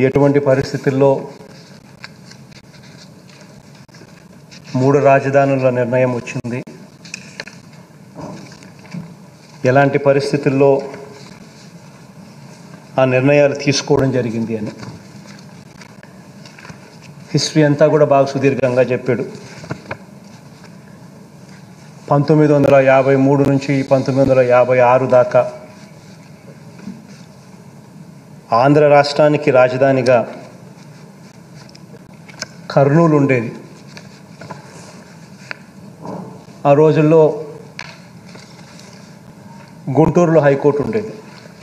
ఎటువంటి పరిస్థితుల్లో మూడు రాజధానుల నిర్ణయం వచ్చింది ఎలాంటి పరిస్థితుల్లో ఆ నిర్ణయాలు తీసుకోవడం జరిగింది అని హిస్టరీ అంతా కూడా బాగా సుదీర్ఘంగా చెప్పాడు పంతొమ్మిది వందల యాభై మూడు నుంచి పంతొమ్మిది వందల యాభై ఆరు దాకా ఆంధ్ర రాష్ట్రానికి రాజధానిగా కర్నూలు ఉండేది ఆ రోజుల్లో గుంటూరులో హైకోర్టు ఉండేది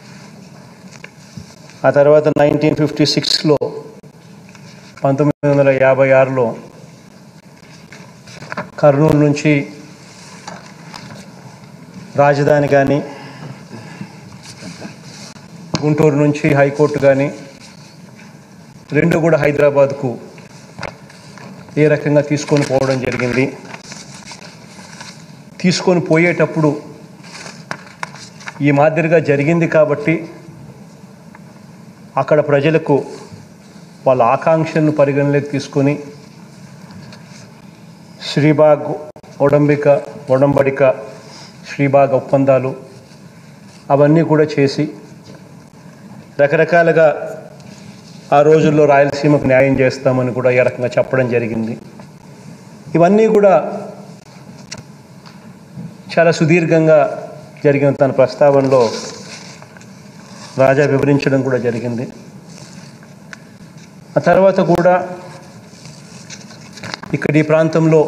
ఆ తర్వాత నైన్టీన్ ఫిఫ్టీ సిక్స్లో పంతొమ్మిది వందల యాభై ఆరులో కర్నూలు నుంచి రాజధాని కానీ గుంటూరు నుంచి హైకోర్టు కానీ రెండు కూడా హైదరాబాద్కు ఏ రకంగా తీసుకొని పోవడం జరిగింది తీసుకొని పోయేటప్పుడు ఈ మాదిరిగా జరిగింది కాబట్టి అక్కడ ప్రజలకు వాళ్ళ ఆకాంక్షలను పరిగణలోకి తీసుకొని శ్రీబాగ్ ఒడంబిక ఒడంబడిక శ్రీబాగ్ ఒప్పందాలు అవన్నీ కూడా చేసి రకరకాలుగా ఆ రోజుల్లో రాయలసీమకు న్యాయం చేస్తామని కూడా ఈ రకంగా చెప్పడం జరిగింది ఇవన్నీ కూడా చాలా సుదీర్ఘంగా జరిగిన తన ప్రస్తావనలో రాజా వివరించడం కూడా జరిగింది ఆ తర్వాత కూడా ఇక్కడ ఈ ప్రాంతంలో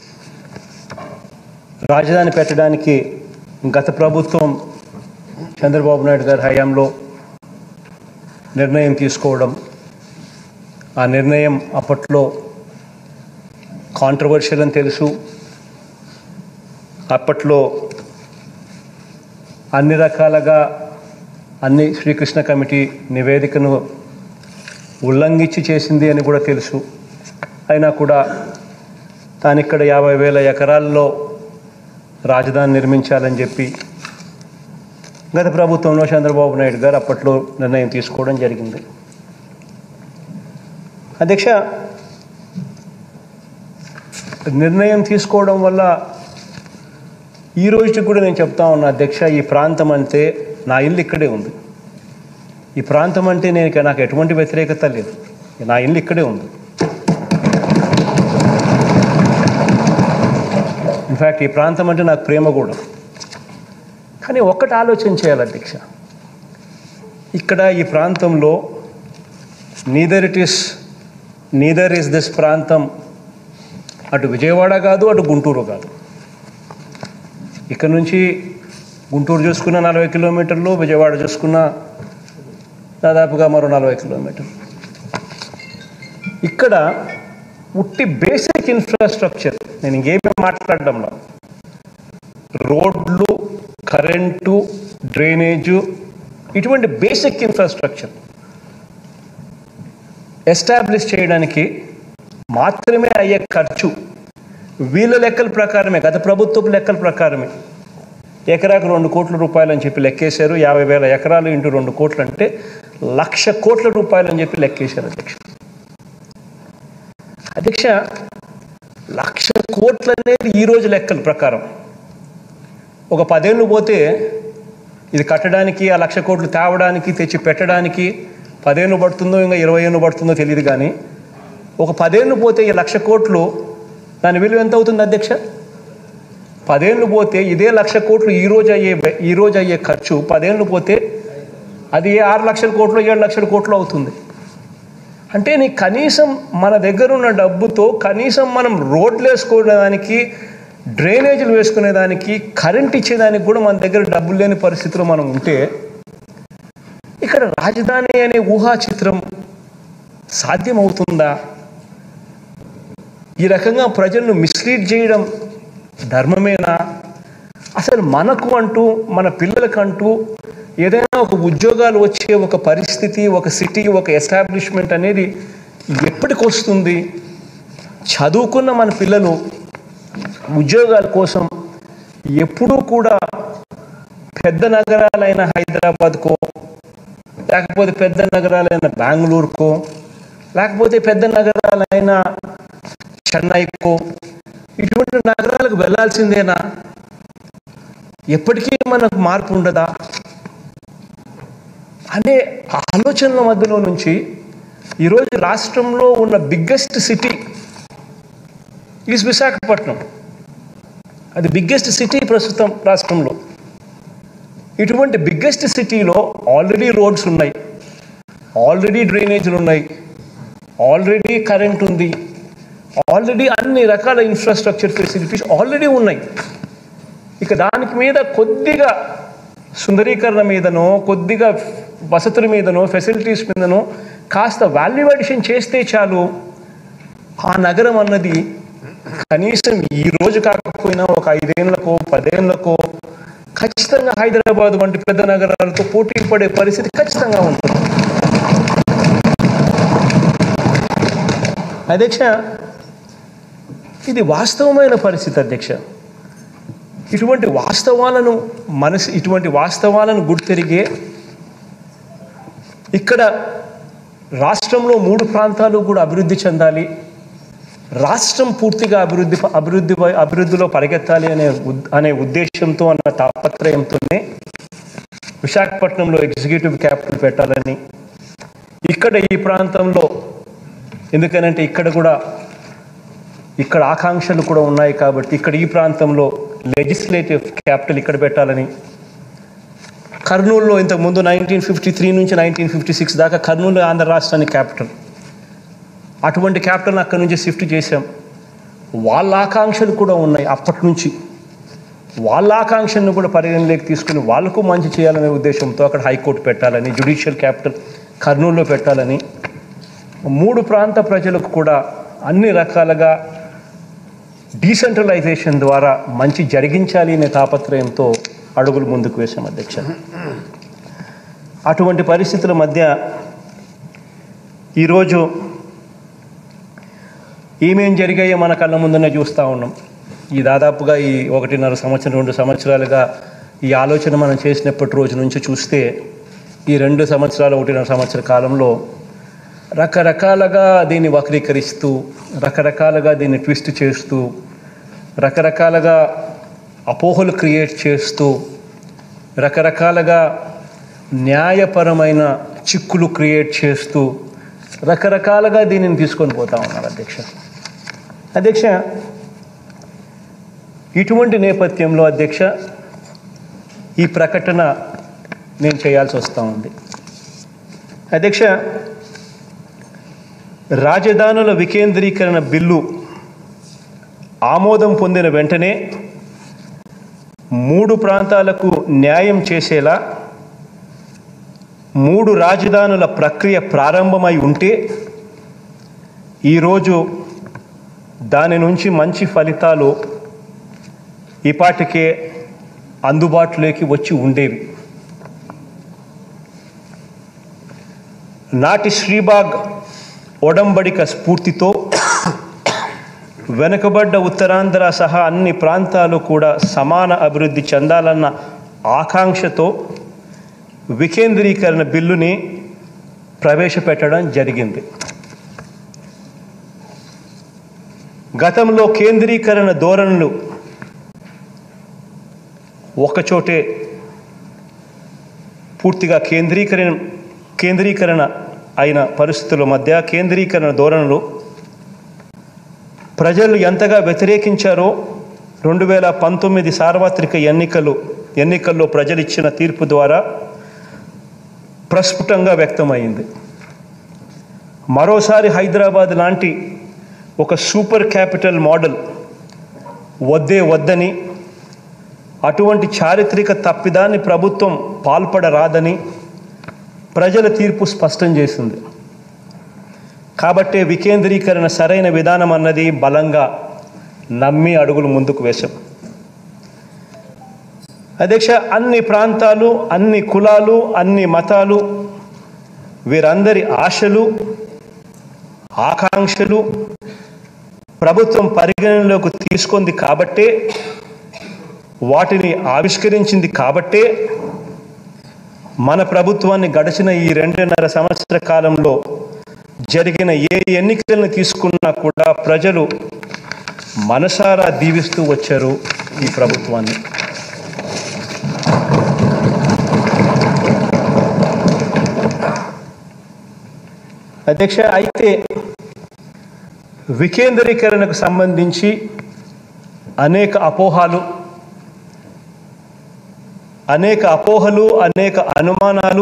రాజధాని పెట్టడానికి గత ప్రభుత్వం చంద్రబాబు నాయుడు గారి హయాంలో నిర్ణయం తీసుకోవడం ఆ నిర్ణయం అప్పట్లో కాంట్రవర్షియల్ అని తెలుసు అప్పట్లో అన్ని రకాలుగా అన్ని శ్రీకృష్ణ కమిటీ నివేదికను ఉల్లంఘించి చేసింది అని కూడా తెలుసు అయినా కూడా తాను ఇక్కడ యాభై వేల ఎకరాల్లో రాజధాని నిర్మించాలని చెప్పి గత ప్రభుత్వంలో చంద్రబాబు నాయుడు గారు అప్పట్లో నిర్ణయం తీసుకోవడం జరిగింది అధ్యక్ష నిర్ణయం తీసుకోవడం వల్ల ఈ రోజుకి కూడా నేను చెప్తా ఉన్నా అధ్యక్ష ఈ ప్రాంతం అంటే నా ఇల్లు ఇక్కడే ఉంది ఈ ప్రాంతం అంటే నేను ఇక నాకు ఎటువంటి వ్యతిరేకత లేదు నా ఇల్లు ఇక్కడే ఉంది ఇన్ఫ్యాక్ట్ ఈ ప్రాంతం అంటే నాకు ప్రేమ కూడా కానీ ఒక్కటి ఆలోచన చేయాలి అధ్యక్ష ఇక్కడ ఈ ప్రాంతంలో neither it is neither is this ప్రాంతం అటు విజయవాడ కాదు అటు గుంటూరు కాదు ఇక్కడ నుంచి గుంటూరు చూసుకున్న నలభై కిలోమీటర్లు విజయవాడ చూసుకున్న దాదాపుగా మరో నలభై కిలోమీటర్లు ఇక్కడ ఉట్టి బేసిక్ ఇన్ఫ్రాస్ట్రక్చర్ నేను ఇంకేమీ మాట్లాడడంలో రోడ్లు కరెంటు డ్రైనేజు ఇటువంటి బేసిక్ ఇన్ఫ్రాస్ట్రక్చర్ ఎస్టాబ్లిష్ చేయడానికి మాత్రమే అయ్యే ఖర్చు వీళ్ళ లెక్కల ప్రకారమే గత ప్రభుత్వపు లెక్కల ప్రకారమే ఎకరాకు రెండు కోట్ల రూపాయలు అని చెప్పి లెక్కేశారు యాభై వేల ఎకరాలు ఇంటూ రెండు కోట్లు అంటే లక్ష కోట్ల రూపాయలు అని చెప్పి లెక్కేశారు అధ్యక్ష అధ్యక్ష లక్ష కోట్లు అనేది ఈ రోజు లెక్కల ప్రకారం ఒక పదేళ్ళు పోతే ఇది కట్టడానికి ఆ లక్ష కోట్లు తేవడానికి తెచ్చి పెట్టడానికి పదేళ్ళు పడుతుందో ఇంకా ఇరవై ఏళ్ళు పడుతుందో తెలియదు కానీ ఒక పదేళ్ళు పోతే ఈ లక్ష కోట్లు దాని విలువ ఎంత అవుతుంది అధ్యక్ష పదేళ్ళు పోతే ఇదే లక్ష కోట్లు ఈ రోజు అయ్యే ఈ రోజు అయ్యే ఖర్చు పదేళ్ళు పోతే అది ఏ ఆరు లక్షల కోట్లు ఏడు లక్షల కోట్లు అవుతుంది అంటే నీ కనీసం మన దగ్గర ఉన్న డబ్బుతో కనీసం మనం రోడ్లు వేసుకోవడానికి డ్రైనేజీలు వేసుకునేదానికి కరెంట్ ఇచ్చేదానికి కూడా మన దగ్గర డబ్బులు లేని పరిస్థితిలో మనం ఉంటే ఇక్కడ రాజధాని అనే ఊహా చిత్రం సాధ్యమవుతుందా ఈ రకంగా ప్రజలను మిస్లీడ్ చేయడం ధర్మమేనా అసలు మనకు అంటూ మన పిల్లలకంటూ ఏదైనా ఒక ఉద్యోగాలు వచ్చే ఒక పరిస్థితి ఒక సిటీ ఒక ఎస్టాబ్లిష్మెంట్ అనేది ఎప్పటికి వస్తుంది చదువుకున్న మన పిల్లలు ఉద్యోగాల కోసం ఎప్పుడూ కూడా పెద్ద నగరాలైన హైదరాబాద్కో లేకపోతే పెద్ద నగరాలైన బెంగళూరుకో లేకపోతే పెద్ద నగరాలైన చెన్నైకో ఇటువంటి నగరాలకు వెళ్ళాల్సిందేనా ఎప్పటికీ మనకు మార్పు ఉండదా అనే ఆలోచనల మధ్యలో నుంచి ఈరోజు రాష్ట్రంలో ఉన్న బిగ్గెస్ట్ సిటీ ఈజ్ విశాఖపట్నం అది బిగ్గెస్ట్ సిటీ ప్రస్తుతం రాష్ట్రంలో ఇటువంటి బిగ్గెస్ట్ సిటీలో ఆల్రెడీ రోడ్స్ ఉన్నాయి ఆల్రెడీ డ్రైనేజీలు ఉన్నాయి ఆల్రెడీ కరెంట్ ఉంది ఆల్రెడీ అన్ని రకాల ఇన్ఫ్రాస్ట్రక్చర్ ఫెసిలిటీస్ ఆల్రెడీ ఉన్నాయి ఇక దానికి మీద కొద్దిగా సుందరీకరణ మీదనో కొద్దిగా వసతుల మీదనో ఫెసిలిటీస్ మీదనో కాస్త వాల్యూ అడిషన్ చేస్తే చాలు ఆ నగరం అన్నది కనీసం ఈ రోజు కాకపోయినా ఒక ఐదేళ్లకో పదేళ్లకో ఖచ్చితంగా హైదరాబాద్ వంటి పెద్ద నగరాలతో పోటీ పడే పరిస్థితి ఖచ్చితంగా ఉంటుంది అధ్యక్ష ఇది వాస్తవమైన పరిస్థితి అధ్యక్ష ఇటువంటి వాస్తవాలను మనసు ఇటువంటి వాస్తవాలను గుర్తెరిగే ఇక్కడ రాష్ట్రంలో మూడు ప్రాంతాలు కూడా అభివృద్ధి చెందాలి రాష్ట్రం పూర్తిగా అభివృద్ధి అభివృద్ధి వై- అభివృద్ధిలో పరిగెత్తాలి అనే ఉద్- అనే ఉద్దేశంతో అన్న తాపత్రయంతోనే విశాఖపట్నంలో ఎగ్జిక్యూటివ్ క్యాపిటల్ పెట్టాలని ఇక్కడ ఈ ప్రాంతంలో ఎందుకనంటే ఇక్కడ కూడా ఇక్కడ ఆకాంక్షలు కూడా ఉన్నాయి కాబట్టి ఇక్కడ ఈ ప్రాంతంలో లెజిస్లేటివ్ క్యాపిటల్ ఇక్కడ పెట్టాలని కర్నూలులో ఇంతకుముందు నైన్టీన్ ఫిఫ్టీ త్రీ నుంచి నైన్టీన్ ఫిఫ్టీ సిక్స్ దాకా కర్నూలు ఆంధ్ర రాష్ట్రానికి క్యాపిటల్ అటువంటి క్యాపిటల్ అక్కడి నుంచి షిఫ్ట్ చేశాం వాళ్ళ ఆకాంక్షలు కూడా ఉన్నాయి అప్పటి నుంచి వాళ్ళ ఆకాంక్షలను కూడా పరిగణలోకి తీసుకుని వాళ్ళకు మంచి చేయాలనే ఉద్దేశంతో అక్కడ హైకోర్టు పెట్టాలని జ్యుడిషియల్ క్యాపిటల్ కర్నూలులో పెట్టాలని మూడు ప్రాంత ప్రజలకు కూడా అన్ని రకాలుగా డీసెంట్రలైజేషన్ ద్వారా మంచి జరిగించాలి అనే తాపత్రయంతో అడుగులు ముందుకు వేశాం అధ్యక్ష అటువంటి పరిస్థితుల మధ్య ఈరోజు ఏమేం జరిగాయో మన కళ్ళ ముందునే చూస్తూ ఉన్నాం ఈ దాదాపుగా ఈ ఒకటిన్నర సంవత్సరం రెండు సంవత్సరాలుగా ఈ ఆలోచన మనం చేసినప్పటి రోజు నుంచి చూస్తే ఈ రెండు సంవత్సరాలు ఒకటిన్నర సంవత్సర కాలంలో రకరకాలుగా దీన్ని వక్రీకరిస్తూ రకరకాలుగా దీన్ని ట్విస్ట్ చేస్తూ రకరకాలుగా అపోహలు క్రియేట్ చేస్తూ రకరకాలుగా న్యాయపరమైన చిక్కులు క్రియేట్ చేస్తూ రకరకాలుగా దీనిని తీసుకొని పోతా ఉన్నారు అధ్యక్ష అధ్యక్ష ఇటువంటి నేపథ్యంలో అధ్యక్ష ఈ ప్రకటన నేను చేయాల్సి వస్తూ ఉంది అధ్యక్ష రాజధానుల వికేంద్రీకరణ బిల్లు ఆమోదం పొందిన వెంటనే మూడు ప్రాంతాలకు న్యాయం చేసేలా మూడు రాజధానుల ప్రక్రియ ప్రారంభమై ఉంటే ఈరోజు దాని నుంచి మంచి ఫలితాలు ఈపాటికే అందుబాటులోకి వచ్చి ఉండేవి నాటి శ్రీబాగ్ ఒడంబడిక స్ఫూర్తితో వెనుకబడ్డ ఉత్తరాంధ్ర సహా అన్ని ప్రాంతాలు కూడా సమాన అభివృద్ధి చెందాలన్న ఆకాంక్షతో వికేంద్రీకరణ బిల్లుని ప్రవేశపెట్టడం జరిగింది గతంలో కేంద్రీకరణ ధోరణులు ఒకచోటే పూర్తిగా కేంద్రీకరణ కేంద్రీకరణ అయిన పరిస్థితుల మధ్య కేంద్రీకరణ ధోరణులు ప్రజలు ఎంతగా వ్యతిరేకించారో రెండు వేల పంతొమ్మిది సార్వత్రిక ఎన్నికలు ఎన్నికల్లో ప్రజలు ఇచ్చిన తీర్పు ద్వారా ప్రస్ఫుటంగా వ్యక్తమైంది మరోసారి హైదరాబాద్ లాంటి ఒక సూపర్ క్యాపిటల్ మోడల్ వద్దే వద్దని అటువంటి చారిత్రక తప్పిదాన్ని ప్రభుత్వం పాల్పడరాదని ప్రజల తీర్పు స్పష్టం చేసింది కాబట్టే వికేంద్రీకరణ సరైన విధానం అన్నది బలంగా నమ్మి అడుగులు ముందుకు వేశాం అధ్యక్ష అన్ని ప్రాంతాలు అన్ని కులాలు అన్ని మతాలు వీరందరి ఆశలు ఆకాంక్షలు ప్రభుత్వం పరిగణనలోకి తీసుకుంది కాబట్టే వాటిని ఆవిష్కరించింది కాబట్టే మన ప్రభుత్వాన్ని గడిచిన ఈ రెండున్నర సంవత్సర కాలంలో జరిగిన ఏ ఎన్నికలను తీసుకున్నా కూడా ప్రజలు మనసారా దీవిస్తూ వచ్చారు ఈ ప్రభుత్వాన్ని అధ్యక్ష అయితే వికేంద్రీకరణకు సంబంధించి అనేక అపోహాలు అనేక అపోహలు అనేక అనుమానాలు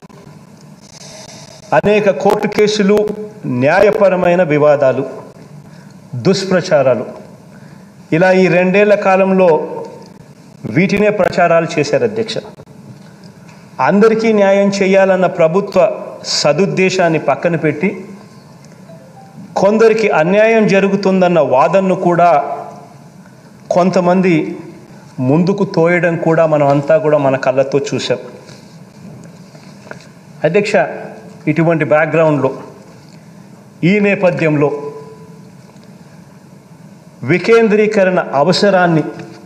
అనేక కోర్టు కేసులు న్యాయపరమైన వివాదాలు దుష్ప్రచారాలు ఇలా ఈ రెండేళ్ల కాలంలో వీటినే ప్రచారాలు చేశారు అధ్యక్ష అందరికీ న్యాయం చేయాలన్న ప్రభుత్వ సదుద్దేశాన్ని పక్కన పెట్టి కొందరికి అన్యాయం జరుగుతుందన్న వాదనను కూడా కొంతమంది ముందుకు తోయడం కూడా మనం అంతా కూడా మన కళ్ళతో చూసాం అధ్యక్ష ఇటువంటి బ్యాక్గ్రౌండ్లో ఈ నేపథ్యంలో వికేంద్రీకరణ అవసరాన్ని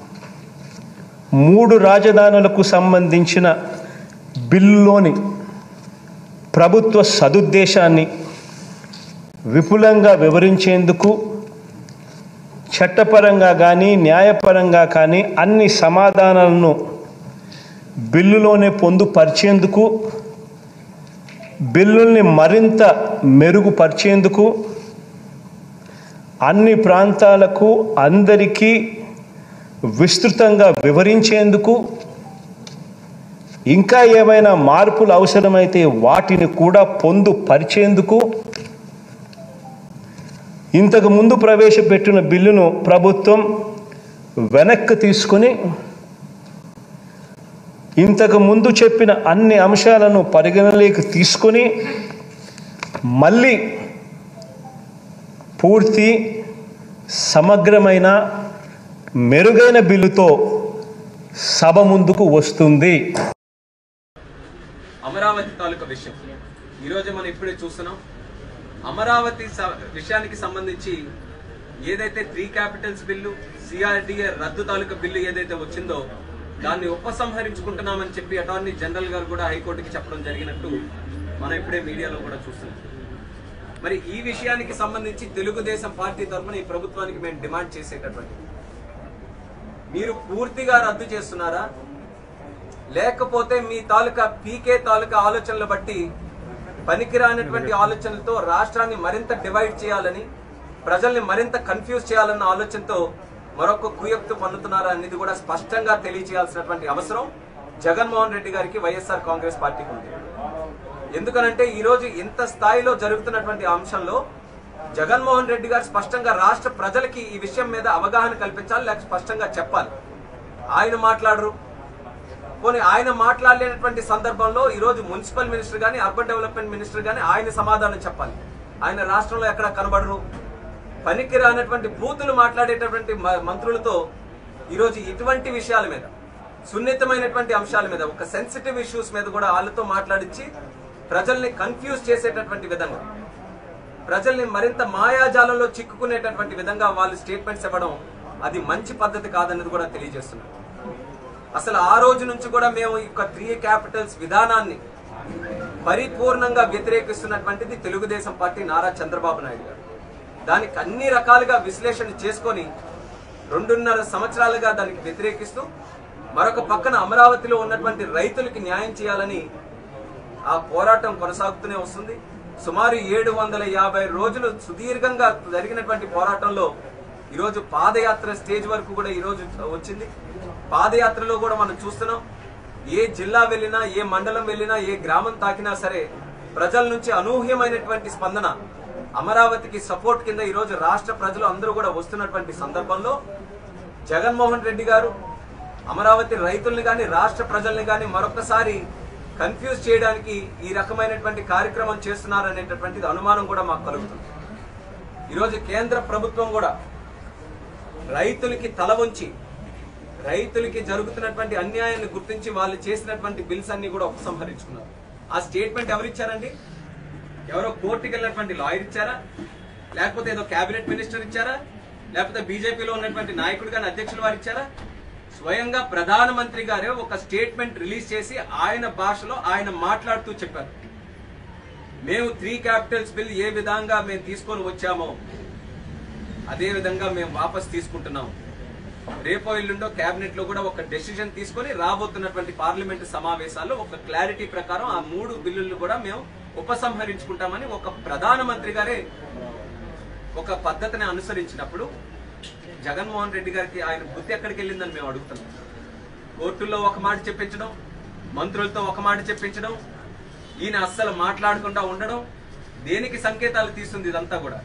మూడు రాజధానులకు సంబంధించిన బిల్లులోని ప్రభుత్వ సదుద్దేశాన్ని విపులంగా వివరించేందుకు చట్టపరంగా కానీ న్యాయపరంగా కానీ అన్ని సమాధానాలను బిల్లులోనే పొందుపరిచేందుకు బిల్లుల్ని మరింత మెరుగుపరిచేందుకు అన్ని ప్రాంతాలకు అందరికీ విస్తృతంగా వివరించేందుకు ఇంకా ఏమైనా మార్పులు అవసరమైతే వాటిని కూడా పొందుపరిచేందుకు ఇంతకు ముందు ప్రవేశపెట్టిన బిల్లును ప్రభుత్వం వెనక్కి తీసుకుని ఇంతకు ముందు చెప్పిన అన్ని అంశాలను పరిగణలోకి తీసుకొని మళ్ళీ పూర్తి సమగ్రమైన మెరుగైన బిల్లుతో సభ ముందుకు వస్తుంది అమరావతి తాలూకా విషయం ఈరోజు మనం ఇప్పుడే చూస్తున్నాం అమరావతి స- విషయానికి సంబంధించి ఏదైతే త్రీ క్యాపిటల్స్ బిల్లు సిఆర్డిఏ రద్దు తాలూకా బిల్లు ఏదైతే వచ్చిందో దాన్ని ఉపసంహరించుకుంటున్నామని చెప్పి అటార్నీ జనరల్ గారు కూడా హైకోర్టుకి చెప్పడం జరిగినట్టు మనం ఇప్పుడే మీడియాలో కూడా చూస్తున్నాం మరి ఈ విషయానికి సంబంధించి తెలుగుదేశం పార్టీ తరఫున ఈ ప్రభుత్వానికి మేము డిమాండ్ చేసేటటువంటి మీరు పూర్తిగా రద్దు చేస్తున్నారా లేకపోతే మీ తాలూకా పీకే తాలూకా ఆలోచనలు బట్టి పనికిరానటువంటి ఆలోచనలతో రాష్ట్రాన్ని మరింత డివైడ్ చేయాలని ప్రజల్ని మరింత కన్ఫ్యూజ్ చేయాలన్న ఆలోచనతో మరొక కుయక్తు పన్నుతున్నారా అనేది కూడా స్పష్టంగా తెలియచేయాల్సినటువంటి అవసరం జగన్మోహన్ రెడ్డి గారికి వైఎస్ఆర్ కాంగ్రెస్ పార్టీకి ఉంది ఎందుకనంటే ఈ రోజు ఇంత స్థాయిలో జరుగుతున్నటువంటి అంశంలో జగన్మోహన్ రెడ్డి గారు స్పష్టంగా రాష్ట్ర ప్రజలకి ఈ విషయం మీద అవగాహన కల్పించాలి లేక స్పష్టంగా చెప్పాలి ఆయన మాట్లాడరు పోనీ ఆయన మాట్లాడలేనటువంటి సందర్భంలో ఈ రోజు మున్సిపల్ మినిస్టర్ గానీ అర్బన్ డెవలప్మెంట్ మినిస్టర్ గానీ ఆయన సమాధానం చెప్పాలి ఆయన రాష్ట్రంలో ఎక్కడ కనబడరు పనికి రానటువంటి బూతులు మాట్లాడేటటువంటి మ- మంత్రులతో ఈ రోజు ఇటువంటి విషయాల మీద సున్నితమైనటువంటి అంశాల మీద ఒక సెన్సిటివ్ ఇష్యూస్ మీద కూడా వాళ్ళతో మాట్లాడించి ప్రజల్ని కన్ఫ్యూజ్ చేసేటటువంటి విధంగా ప్రజల్ని మరింత మాయాజాలంలో చిక్కుకునేటటువంటి విధంగా వాళ్ళు స్టేట్మెంట్స్ ఇవ్వడం అది మంచి పద్ధతి కాదన్నది కూడా తెలియజేస్తున్నారు అసలు ఆ రోజు నుంచి కూడా మేము ఈ యొక్క త్రీ క్యాపిటల్స్ విధానాన్ని పరిపూర్ణంగా వ్యతిరేకిస్తున్నటువంటిది తెలుగుదేశం పార్టీ నారా చంద్రబాబు నాయుడు గారు దానికి అన్ని రకాలుగా విశ్లేషణ చేసుకొని రెండున్నర సంవత్సరాలుగా దానికి వ్యతిరేకిస్తూ మరొక పక్కన అమరావతిలో ఉన్నటువంటి రైతులకి న్యాయం చేయాలని ఆ పోరాటం కొనసాగుతూనే వస్తుంది సుమారు ఏడు వందల యాభై రోజులు సుదీర్ఘంగా జరిగినటువంటి పోరాటంలో ఈరోజు పాదయాత్ర స్టేజ్ వరకు కూడా ఈరోజు వచ్చింది పాదయాత్రలో కూడా మనం చూస్తున్నాం ఏ జిల్లా వెళ్ళినా ఏ మండలం వెళ్ళినా ఏ గ్రామం తాకినా సరే ప్రజల నుంచి అనూహ్యమైనటువంటి స్పందన అమరావతికి సపోర్ట్ కింద ఈరోజు రాష్ట్ర ప్రజలు అందరూ కూడా వస్తున్నటువంటి సందర్భంలో జగన్మోహన్ రెడ్డి గారు అమరావతి రైతుల్ని కానీ రాష్ట్ర ప్రజల్ని కానీ మరొకసారి కన్ఫ్యూజ్ చేయడానికి ఈ రకమైనటువంటి కార్యక్రమం చేస్తున్నారనేటటువంటిది అనుమానం కూడా మాకు కలుగుతుంది ఈరోజు కేంద్ర ప్రభుత్వం కూడా రైతులకి తల వంచి రైతులకి జరుగుతున్నటువంటి అన్యాయాన్ని గుర్తించి వాళ్ళు చేసినటువంటి బిల్స్ అన్ని కూడా ఉపసంహరించుకున్నారు ఆ స్టేట్మెంట్ ఎవరు ఇచ్చారండి ఎవరో కోర్టుకి వెళ్ళినటువంటి లాయర్ ఇచ్చారా లేకపోతే ఏదో కేబినెట్ మినిస్టర్ ఇచ్చారా లేకపోతే బీజేపీలో ఉన్నటువంటి నాయకుడు కానీ అధ్యక్షులు వారు ఇచ్చారా స్వయంగా ప్రధానమంత్రి గారే ఒక స్టేట్మెంట్ రిలీజ్ చేసి ఆయన భాషలో ఆయన మాట్లాడుతూ చెప్పారు మేము త్రీ క్యాపిటల్స్ బిల్ ఏ విధంగా మేము తీసుకొని వచ్చామో అదే విధంగా మేము వాపస్ తీసుకుంటున్నాం రేపో ఎల్లుండో కేబినెట్ లో కూడా ఒక డెసిషన్ తీసుకొని రాబోతున్నటువంటి పార్లమెంట్ సమావేశాల్లో ఒక క్లారిటీ ప్రకారం ఆ మూడు బిల్లులు కూడా మేము ఉపసంహరించుకుంటామని ఒక ప్రధానమంత్రి గారే ఒక పద్ధతిని అనుసరించినప్పుడు జగన్మోహన్ రెడ్డి గారికి ఆయన బుద్ధి ఎక్కడికి వెళ్ళిందని మేము అడుగుతున్నాం కోర్టుల్లో ఒక మాట చెప్పించడం మంత్రులతో ఒక మాట చెప్పించడం ఈయన అస్సలు మాట్లాడకుండా ఉండడం దేనికి సంకేతాలు తీస్తుంది ఇదంతా కూడా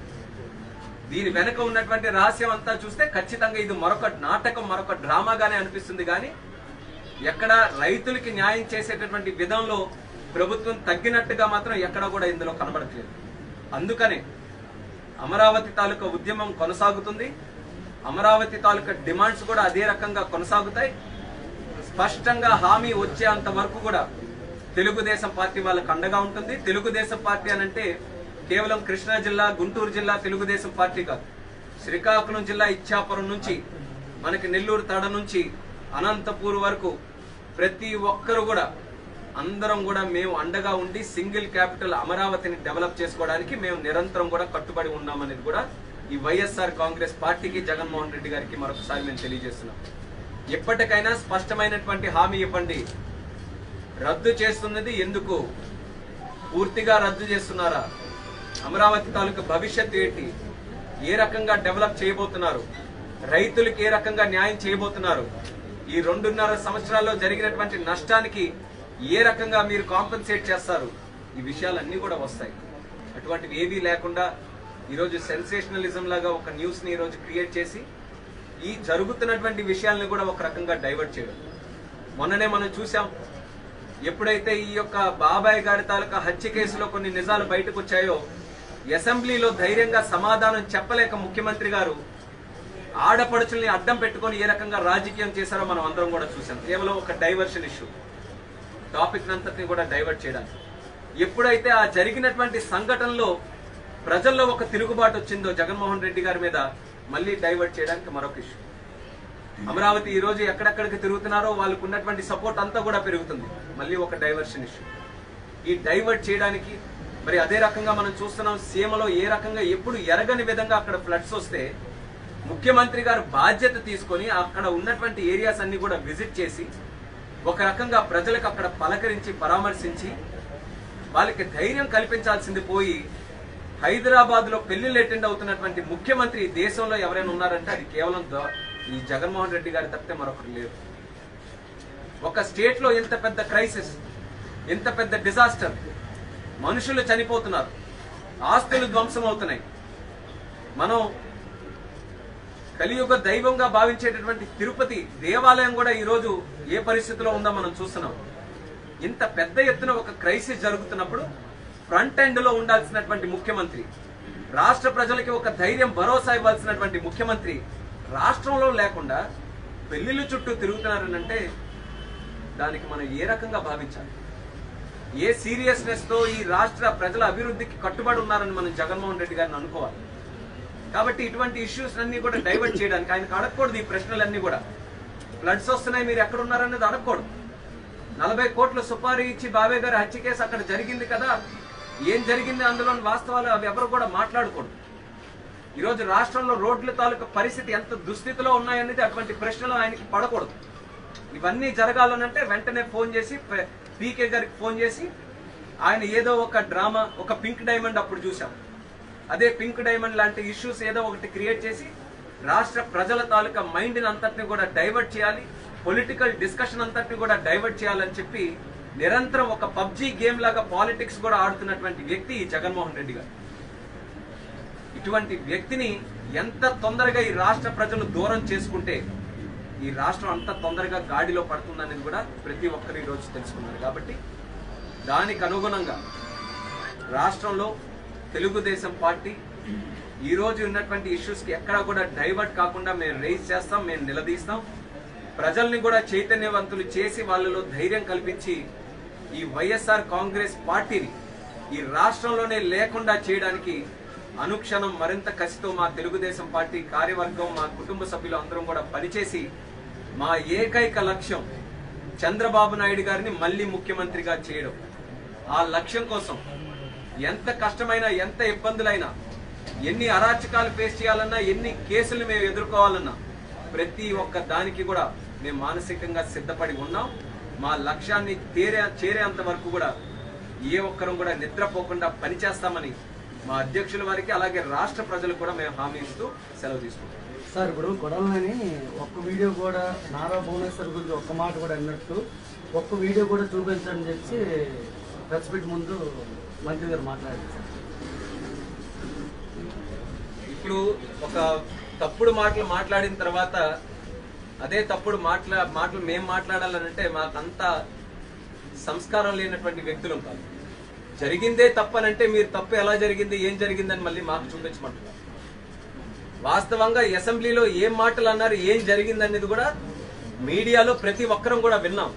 దీని వెనక ఉన్నటువంటి రహస్యం అంతా చూస్తే ఖచ్చితంగా ఇది మరొక నాటకం మరొక డ్రామాగానే అనిపిస్తుంది కానీ ఎక్కడ రైతులకి న్యాయం చేసేటటువంటి విధంలో ప్రభుత్వం తగ్గినట్టుగా మాత్రం ఎక్కడ కూడా ఇందులో కనబడట్లేదు అందుకనే అమరావతి తాలూకా ఉద్యమం కొనసాగుతుంది అమరావతి తాలూకా డిమాండ్స్ కూడా అదే రకంగా కొనసాగుతాయి స్పష్టంగా హామీ వచ్చేంత వరకు కూడా తెలుగుదేశం పార్టీ వాళ్ళకు అండగా ఉంటుంది తెలుగుదేశం పార్టీ అనంటే కేవలం కృష్ణా జిల్లా గుంటూరు జిల్లా తెలుగుదేశం పార్టీ కాదు శ్రీకాకుళం జిల్లా ఇచ్చాపురం నుంచి మనకి నెల్లూరు తడ నుంచి అనంతపూర్ వరకు ప్రతి ఒక్కరు కూడా అందరం కూడా మేము అండగా ఉండి సింగిల్ క్యాపిటల్ అమరావతిని డెవలప్ చేసుకోవడానికి మేము నిరంతరం కూడా కట్టుబడి ఉన్నామనేది కూడా ఈ వైఎస్ఆర్ కాంగ్రెస్ పార్టీకి జగన్మోహన్ రెడ్డి గారికి మరొకసారి మేము తెలియజేస్తున్నాం ఎప్పటికైనా స్పష్టమైనటువంటి హామీ ఇవ్వండి రద్దు చేస్తున్నది ఎందుకు పూర్తిగా రద్దు చేస్తున్నారా అమరావతి తాలూకా భవిష్యత్తు ఏంటి ఏ రకంగా డెవలప్ చేయబోతున్నారు రైతులకు ఏ రకంగా న్యాయం చేయబోతున్నారు ఈ రెండున్నర సంవత్సరాల్లో జరిగినటువంటి నష్టానికి ఏ రకంగా మీరు కాంపెన్సేట్ చేస్తారు ఈ విషయాలన్నీ కూడా వస్తాయి అటువంటివి ఏవీ లేకుండా ఈరోజు సెన్సేషనలిజం లాగా ఒక న్యూస్ ని ఈరోజు క్రియేట్ చేసి ఈ జరుగుతున్నటువంటి విషయాలను కూడా ఒక రకంగా డైవర్ట్ చేయడం మొన్ననే మనం చూసాం ఎప్పుడైతే ఈ యొక్క బాబాయ్ గారి తాలూకా హత్య కేసులో కొన్ని నిజాలు బయటకు వచ్చాయో అసెంబ్లీలో ధైర్యంగా సమాధానం చెప్పలేక ముఖ్యమంత్రి గారు ఆడపడుచుల్ని అడ్డం పెట్టుకొని ఏ రకంగా రాజకీయం చేశారో మనం అందరం కూడా చూసాం కేవలం ఒక డైవర్షన్ ఇష్యూ టాపిక్ అంతటిని కూడా డైవర్ట్ చేయడానికి ఎప్పుడైతే ఆ జరిగినటువంటి సంఘటనలో ప్రజల్లో ఒక తిరుగుబాటు వచ్చిందో జగన్మోహన్ రెడ్డి గారి మీద మళ్ళీ డైవర్ట్ చేయడానికి మరొక ఇష్యూ అమరావతి ఈ రోజు ఎక్కడెక్కడికి తిరుగుతున్నారో వాళ్ళకు ఉన్నటువంటి సపోర్ట్ అంతా కూడా పెరుగుతుంది మళ్ళీ ఒక డైవర్షన్ ఇష్యూ ఈ డైవర్ట్ చేయడానికి మరి అదే రకంగా మనం చూస్తున్నాం సీమలో ఏ రకంగా ఎప్పుడు ఎరగని విధంగా అక్కడ ఫ్లడ్స్ వస్తే ముఖ్యమంత్రి గారు బాధ్యత తీసుకొని అక్కడ ఉన్నటువంటి ఏరియాస్ అన్ని కూడా విజిట్ చేసి ఒక రకంగా ప్రజలకు అక్కడ పలకరించి పరామర్శించి వాళ్ళకి ధైర్యం కల్పించాల్సింది పోయి హైదరాబాద్ లో పెళ్లిళ్ళు అటెండ్ అవుతున్నటువంటి ముఖ్యమంత్రి ఈ దేశంలో ఎవరైనా ఉన్నారంటే అది కేవలం ద- ఈ జగన్మోహన్ రెడ్డి గారి తప్పితే మరొకరు లేరు ఒక స్టేట్ లో ఇంత పెద్ద క్రైసిస్ ఇంత పెద్ద డిజాస్టర్ మనుషులు చనిపోతున్నారు ఆస్తులు ధ్వంసం అవుతున్నాయి మనం కలియుగ దైవంగా భావించేటటువంటి తిరుపతి దేవాలయం కూడా ఈ రోజు ఏ పరిస్థితిలో ఉందో మనం చూస్తున్నాం ఇంత పెద్ద ఎత్తున ఒక క్రైసిస్ జరుగుతున్నప్పుడు ఫ్రంట్ ఎండ్ లో ఉండాల్సినటువంటి ముఖ్యమంత్రి రాష్ట్ర ప్రజలకి ఒక ధైర్యం భరోసా ఇవ్వాల్సినటువంటి ముఖ్యమంత్రి రాష్ట్రంలో లేకుండా పెళ్లిళ్ళ చుట్టూ తిరుగుతున్నారనంటే దానికి మనం ఏ రకంగా భావించాలి ఏ సీరియస్నెస్ తో ఈ రాష్ట్ర ప్రజల అభివృద్ధికి కట్టుబడి ఉన్నారని మనం జగన్మోహన్ రెడ్డి గారిని అనుకోవాలి కాబట్టి ఇటువంటి ఇష్యూస్ అన్ని కూడా డైవర్ట్ చేయడానికి ఆయనకు అడగకూడదు ఈ ప్రశ్నలన్నీ కూడా ఫ్లడ్స్ వస్తున్నాయి మీరు ఎక్కడ ఉన్నారనేది అడగకూడదు నలభై కోట్ల సుపారీ ఇచ్చి బాబే గారి హత్య కేసు అక్కడ జరిగింది కదా ఏం జరిగింది అందులోని వాస్తవాలు అవి ఎవరు కూడా మాట్లాడకూడదు ఈరోజు రాష్ట్రంలో రోడ్ల తాలూకా పరిస్థితి ఎంత దుస్థితిలో ఉన్నాయనేది అటువంటి ప్రశ్నలు ఆయనకి పడకూడదు ఇవన్నీ జరగాలనంటే వెంటనే ఫోన్ చేసి ప- పీకే గారికి ఫోన్ చేసి ఆయన ఏదో ఒక డ్రామా ఒక పింక్ డైమండ్ అప్పుడు చూసాం అదే పింక్ డైమండ్ లాంటి ఇష్యూస్ ఏదో ఒకటి క్రియేట్ చేసి రాష్ట్ర ప్రజల తాలూకా మైండ్ అంతటిని కూడా డైవర్ట్ చేయాలి పొలిటికల్ డిస్కషన్ అంతటిని కూడా డైవర్ట్ చేయాలని చెప్పి నిరంతరం ఒక పబ్జీ గేమ్ లాగా పాలిటిక్స్ కూడా ఆడుతున్నటువంటి వ్యక్తి ఈ జగన్మోహన్ రెడ్డి గారు ఇటువంటి వ్యక్తిని ఎంత తొందరగా ఈ రాష్ట్ర ప్రజలు దూరం చేసుకుంటే ఈ రాష్ట్రం అంత తొందరగా గాడిలో పడుతుందనేది కూడా ప్రతి ఒక్కరు ఈ రోజు తెలుసుకున్నారు కాబట్టి దానికి అనుగుణంగా రాష్ట్రంలో తెలుగుదేశం పార్టీ ఈ రోజు ఉన్నటువంటి ఇష్యూస్ కి ఎక్కడా కూడా డైవర్ట్ కాకుండా మేము రేజ్ చేస్తాం మేము నిలదీస్తాం ప్రజల్ని కూడా చైతన్యవంతులు చేసి వాళ్ళలో ధైర్యం కల్పించి ఈ వైఎస్ఆర్ కాంగ్రెస్ పార్టీని ఈ రాష్ట్రంలోనే లేకుండా చేయడానికి అనుక్షణం మరింత కసితో మా తెలుగుదేశం పార్టీ కార్యవర్గం మా కుటుంబ సభ్యులు అందరం కూడా పనిచేసి మా ఏకైక లక్ష్యం చంద్రబాబు నాయుడు గారిని మళ్ళీ ముఖ్యమంత్రిగా చేయడం ఆ లక్ష్యం కోసం ఎంత కష్టమైనా ఎంత ఇబ్బందులైనా ఎన్ని అరాచకాలు ఫేస్ చేయాలన్నా ఎన్ని కేసులు మేము ఎదుర్కోవాలన్నా ప్రతి ఒక్క దానికి కూడా మేము మానసికంగా సిద్ధపడి ఉన్నాం మా లక్ష్యాన్ని తీరే చేరేంత వరకు కూడా ఏ ఒక్కరం కూడా నిద్రపోకుండా పనిచేస్తామని మా అధ్యక్షుల వారికి అలాగే రాష్ట్ర ప్రజలకు కూడా మేము హామీ ఇస్తూ సెలవు తీసుకుంటాం సార్ ఇప్పుడు గొడవలని ఒక్క వీడియో కూడా నారా భువనేశ్వర్ గురించి ఒక్క మాట కూడా అన్నట్టు ఒక్క వీడియో కూడా చూపించని చెప్పి ప్రెస్ మీట్ ముందు మంత్రి గారు మాట్లాడారు సార్ ఇప్పుడు ఒక తప్పుడు మాటలు మాట్లాడిన తర్వాత అదే తప్పుడు మాట్లా మాటలు మేము మాట్లాడాలనంటే మాకంతా సంస్కారం లేనటువంటి వ్యక్తులు కాదు జరిగిందే తప్పనంటే మీరు తప్పు ఎలా జరిగింది ఏం జరిగిందని మళ్ళీ మాకు చూపించమంటున్నారు వాస్తవంగా అసెంబ్లీలో ఏం మాటలు అన్నారు ఏం జరిగిందనేది కూడా మీడియాలో ప్రతి ఒక్కరం కూడా విన్నాం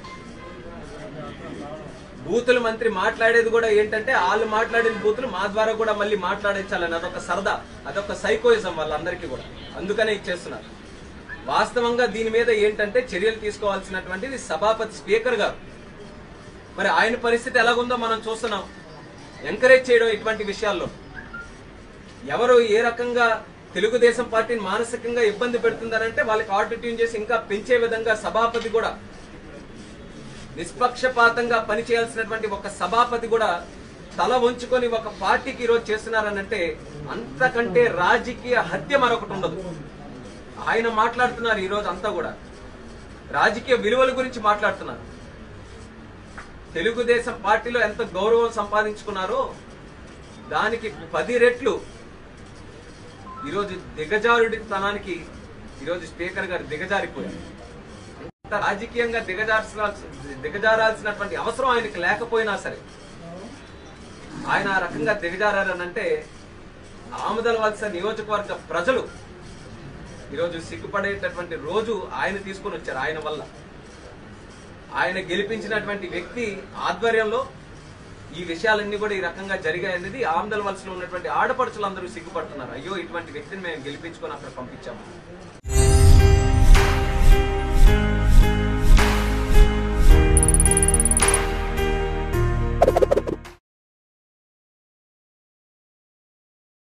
బూతుల మంత్రి మాట్లాడేది కూడా ఏంటంటే వాళ్ళు మాట్లాడిన బూతులు మా ద్వారా కూడా మళ్ళీ మాట్లాడించాలని అదొక సరదా అదొక సైకోయిజం వాళ్ళందరికీ కూడా అందుకనే ఇచ్చేస్తున్నారు వాస్తవంగా దీని మీద ఏంటంటే చర్యలు తీసుకోవాల్సినటువంటిది సభాపతి స్పీకర్ గారు మరి ఆయన పరిస్థితి ఎలాగుందో మనం చూస్తున్నాం ఎంకరేజ్ చేయడం ఇటువంటి విషయాల్లో ఎవరు ఏ రకంగా తెలుగుదేశం పార్టీని మానసికంగా ఇబ్బంది పెడుతుందనంటే వాళ్ళకి ఆర్డర్ ట్యూన్ చేసి ఇంకా పెంచే విధంగా సభాపతి కూడా నిష్పక్షపాతంగా పనిచేయాల్సినటువంటి ఒక సభాపతి కూడా తల వంచుకొని ఒక పార్టీకి ఈరోజు చేస్తున్నారనంటే అంతకంటే రాజకీయ హత్య మరొకటి ఉండదు ఆయన మాట్లాడుతున్నారు ఈ రోజు అంతా కూడా రాజకీయ విలువల గురించి మాట్లాడుతున్నారు తెలుగుదేశం పార్టీలో ఎంత గౌరవం సంపాదించుకున్నారో దానికి పది రెట్లు ఈరోజు దిగజారుడి తనానికి ఈరోజు స్పీకర్ గారు దిగజారిపోయారు అంత రాజకీయంగా దిగజార్చాల్సి దిగజారాల్సినటువంటి అవసరం ఆయనకి లేకపోయినా సరే ఆయన ఆ రకంగా దిగజారారనంటే ఆముదల వలస నియోజకవర్గ ప్రజలు ఈరోజు సిగ్గుపడేటటువంటి రోజు ఆయన తీసుకొని వచ్చారు ఆయన వల్ల ఆయన గెలిపించినటువంటి వ్యక్తి ఆధ్వర్యంలో ఈ విషయాలన్నీ కూడా ఈ రకంగా జరిగాయనేది ఆమదల వలసలో ఉన్నటువంటి ఆడపడుచులందరూ సిగ్గుపడుతున్నారు అయ్యో ఇటువంటి వ్యక్తిని మేము గెలిపించుకొని అక్కడ పంపించాము